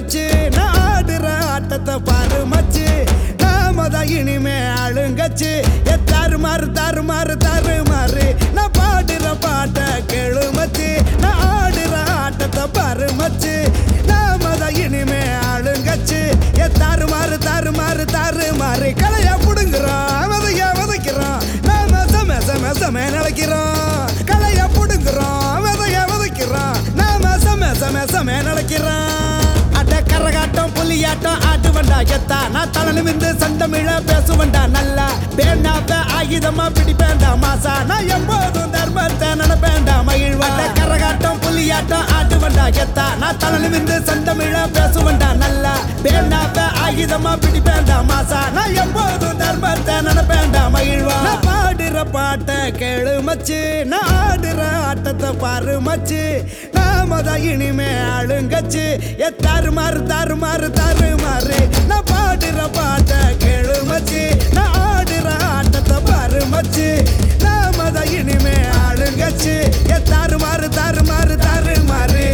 மச்சு நான் ஆடுற ஆட்டத்தை பாரு மச்சு நாம தான் இனிமே ஆளுங்கச்சு எ தாறுமாறு தாறுமாறு தாறுமாறு நான் பாடுற பாட்டை கேளு மச்சு நான் ஆடுற ஆட்டத்தை பாரு மச்சு நாம தான் இனிமே ஆளுங்கச்சு எ தாறுமாறு தாறுமாறு தாறுமாறு கலையா புடுங்குறோம் விதையா விதைக்கிறோம் நாம சம சம சம நினைக்கிறோம் கலையா புடுங்குறோம் விதையா விதைக்கிறோம் நாம சம சம சம நினைக்கிறோம் அட கரகாட்டம் புலியாட்டம் ஆட்டு வண்டா எத்தா நான் தலை நிமிந்து சந்தமிழ பேசுவண்டா நல்லா பேண்டாப்ப ஆயுதமா பிடிப்பேண்டா மாசா நான் எப்போதும் தர்மத்தை நினைப்பேண்டா மகிழ்வாண்ட கரகாட்டம் புலியாட்டம் ஆட்டு வண்டா எத்தா நான் தலை நிமிந்து சந்தமிழ பேசுவண்டா நல்லா பேண்டாப்ப ஆயுதமா பிடிப்பேண்டா மாசா நான் எப்போதும் தர்மத்தை நினைப்பேண்டா மகிழ்வா நான் பாடுற பாட்டை கேளு மச்சு நான் ஆடுற ஆட்டத்தை பாரு மச்சு நாம தான் இனிமே ஆளுங்கச்சு எ தாறுமாறு தாறுமாறு தாறுமாறு நான் பாடுற பாட்டை கேளு மச்சு நான் ஆடுற ஆட்டத்தை பாரு மச்சு நாம தான் இனிமே ஆளுங்கச்சு எ தாறுமாறு தாறுமாறு தாறுமாறு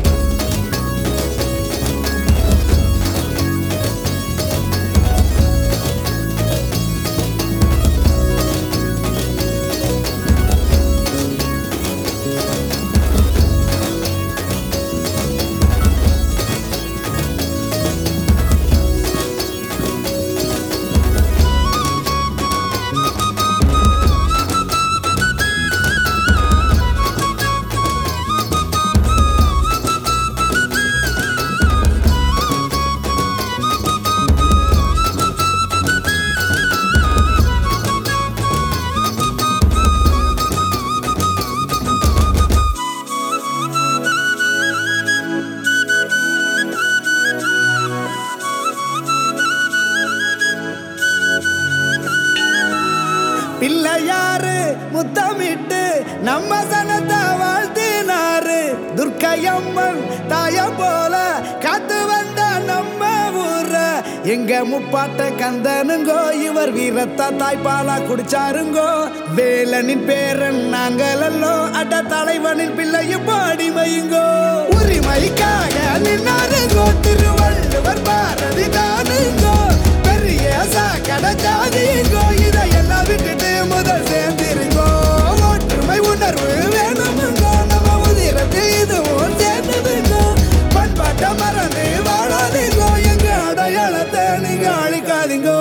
பிள்ளையாரு முத்தமிட்டு நம்ம சனத்தை வாழ்த்தினாரு துர்க்கையம்மன் தாய போல காத்து வந்த நம்ம ஊர எங்க முப்பாட்ட கந்தனுங்கோ இவர் வீரத்தா தாய்ப்பாலா குடிச்சாருங்கோ வேலனின் பேரன் நாங்களல்லோ அட தலைவனின் பிள்ளையும் பாடிமையுங்கோ உரிமைக்காக நின்னாருங்கோ திருவள்ளுவர் பாரதி தானுங்கோ பெரிய சாக்கடை ஜாதிங்கோ இதையெல்லாம் விட்டுட்டு முதல் சேர்ந்திருங்கோ ஒற்றுமை உணர்வு வேணுமுங்கோ நம்ம உதிரத்தில் இதுவும் சேர்ந்ததுங்கோ பண்பாட்ட மறந்து வாழாதீங்கோ எங்க அடையாளத்தை நீங்க அழிக்காதீங்கோ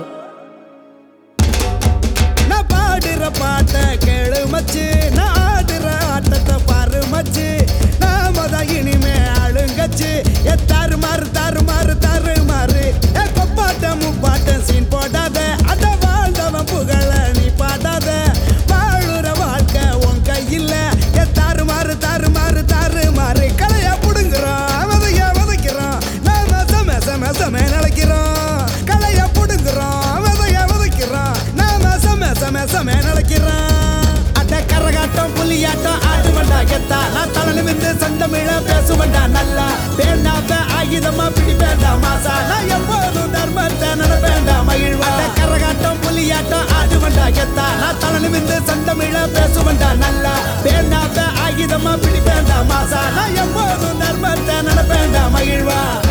நான் பாடுற பாட்டை கேளு மச்சு நான் ஆடுற ஆட்டத்தை பாரு மச்சு நாம தான் இனிமே ஆளுங்கச்சு எ தாறுமாறு தாறுமாறு தாறுமாறு எ கொப்பாட்டம் முப்பாட்டம் சீன் போடாத அத வாழ்ந்தவன் புகழ நீ பாடாத வாழுற வாழ்க்கை உன் கையில் எ தாறுமாறு தாறுமாறு தாறுமாறு கலையா புடுங்குறோம் விதையா விதைக்கிறோம் நாம சம சம சம நினைக்கிறோம் கலையா புடுங்குறோம் விதையா விதைக்கிறோம் நாம சம சம சம நினைக்கிறோம் அட கரகாட்டம் புலியாட்டம் ஆடு வண்டா கெத்தா நான் தலை நிமிந்து சந்தமிழ பேசுவண்டா நல்லா பேண்டாப்ப ஆயுதமா பிடிப்பேண்டா மாசா நான் எப்போதும் தர்மத்தை நினைப்பேண்டா மகிழ்வா அட கரகாட்டம் புலியாட்டம் ஆடு வண்டா கெத்தா நான் தலை நிமிந்து சந்தமிழ பேசுவண்டா நல்லா பேண்டாப்ப ஆயுதமா பிடிப்பேண்டா மாசா நான் எப்போதும் தர்மத்தை நினைப்பேண்டா மகிழ்வா